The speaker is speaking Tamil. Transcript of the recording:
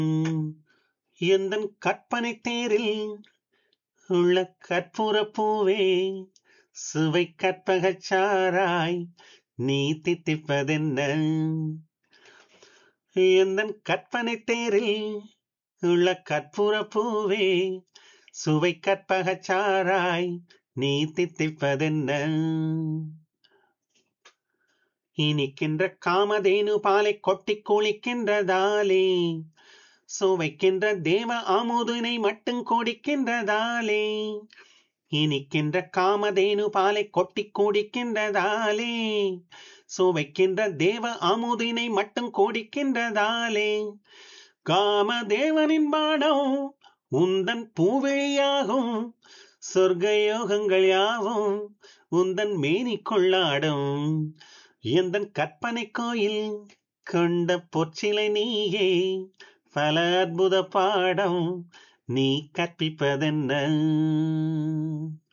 எந்தன் கற்பனை தேரில் உள்ள கற்பூர பூவே சுவை கற்பகச் சாராய் நீ தித்திப்பதென்ன எந்தன் கற்பனை தேரில் உள்ள கற்பூர பூவே சுவை கற்பகச் சாராய் நீ தித்திப்பதென்ன இனிக்கின்ற காமதேனு பாலை கொட்டி குளிக்கின்றதாலே சுவைக்கின்ற தேவ ஆமுதினை மட்டும் குடிக்கின்றதாலே இனிக்கின்ற காமதேனு பாலை கொட்டி குடிக்கின்றதாலே சுவைக்கின்ற தேவ ஆமுதினை மட்டும் குடிக்கின்றதாலே காமதேவனின் பாடம் உந்தன் பூவிழியாகும் சொர்க்க யோகங்கள் யாவும் உந்தன் மேனி கொள்ளாடும் எந்தன் கற்பனை கோயில் கொண்ட பொற்சிலை நீயே பல அற்புத பாடம் நீ கற்பிப்பதென்ன